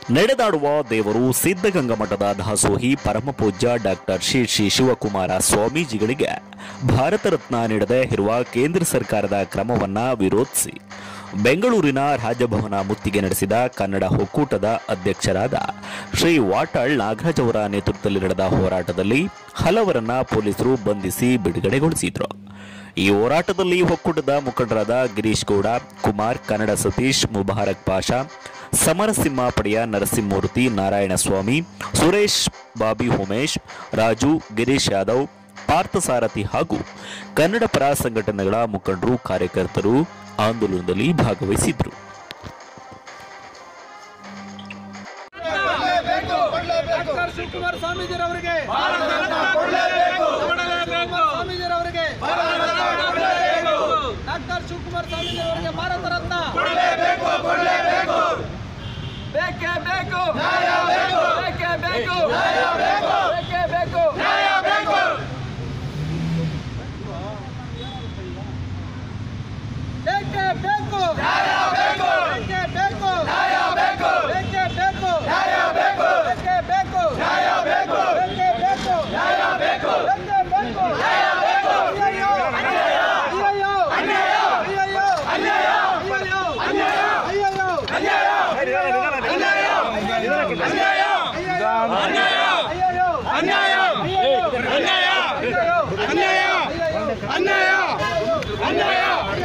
ನಡೆದಾಡುವ ದೇವರು ಸಿದ್ಧಗಂಗಾ ಮಠದ ದಾಸೋಹಿ ಪರಮಪೂಜ್ಯ ಡಾಕ್ಟರ್ ಶ್ರೀ ಶ್ರೀ ಶಿವಕುಮಾರ ಸ್ವಾಮೀಜಿಗಳಿಗೆ ಭಾರತ ರತ್ನ ನೀಡದೇ ಇರುವ ಕೇಂದ್ರ ಸರ್ಕಾರದ ಕ್ರಮವನ್ನ ವಿರೋಧಿಸಿ ಬೆಂಗಳೂರಿನ ರಾಜಭವನ ಮುತ್ತಿಗೆ ನಡೆಸಿದ ಕನ್ನಡ ಒಕ್ಕೂಟದ ಅಧ್ಯಕ್ಷರಾದ ಶ್ರೀ ವಾಟಾಳ್ ನಾಗರಾಜ್ ಅವರ ನೇತೃತ್ವದಲ್ಲಿ ನಡೆದ ಹೋರಾಟದಲ್ಲಿ ಹಲವರನ್ನ ಪೊಲೀಸರು ಬಂಧಿಸಿ ಬಿಡುಗಡೆಗೊಳಿಸಿದ್ರು ಈ ಹೋರಾಟದಲ್ಲಿ ಒಕ್ಕೂಟದ ಮುಖಂಡರಾದ ಗಿರೀಶ್ ಗೌಡ ಕುಮಾರ್ ಕನ್ನಡ ಸತೀಶ್ ಮುಬಾರಕ್ ಪಾಷಾ ಸಮರಸಿಂಹ ಪಡೆಯ ನರಸಿಂಹಮೂರ್ತಿ ನಾರಾಯಣಸ್ವಾಮಿ ಸುರೇಶ್ ಬಾಬಿ ಉಮೇಶ್ ರಾಜು ಗಿರೀಶ್ ಯಾದವ್ ಪಾರ್ಥಸಾರಥಿ ಹಾಗೂ ಕನ್ನಡ ಪರ ಸಂಘಟನೆಗಳ ಮುಖಂಡರು ಕಾರ್ಯಕರ್ತರು ಆಂದೋಲನದಲ್ಲಿ ಭಾಗವಹಿಸಿದ್ರು ಡಾಕ್ಟರ್ ಶಿವಕುಮಾರ್ ಸ್ವಾಮೀಜಿರವರಿಗೆ ಸ್ವಾಮೀಜಿರವರಿಗೆ ಡಾಕ್ಟರ್ ಶಿವಕುಮಾರ್ ಸ್ವಾಮೀಜಿರವರಿಗೆ ಭಾರತ ರತ್ನ ಬೇಕೇ ಬೇಕು ಬೇಕೇ ಬೇಕು ಬೇಕೇ ಬೇಕು ಬೇಕೇ ಬೇಕು ಬೇಕೇ ಬೇಕು ಬೇಕೇ ಬೇಕು ಬೇಕೇ ಬೇಕು ಬೇಕೇ ಬೇಕು ಬೇಕೇ ಬೇಕು ಅಯ್ಯಯ್ಯೋ ಅಯ್ಯಯ್ಯೋ ಅಯ್ಯಯ್ಯೋ ಅಯ್ಯಯ್ಯೋ ಅಯ್ಯಯ್ಯೋ ಅಯ್ಯಯ್ಯೋ ಅನ್ಯಾಯ ಅನ್ಯಾಯ ಅನ್ಯಾಯ ಅನ್ಯಾಯ ಅನ್ಯಾಯ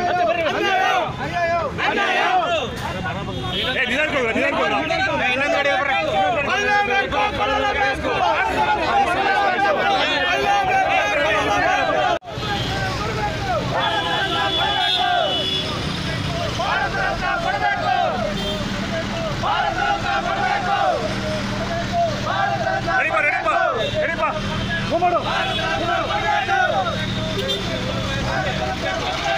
ಕೊಲ್ಲಬೇಕು ಕೊಲ್ಲಬೇಕು ರೆಡಿಪಾ ರೆಡಿಪಾ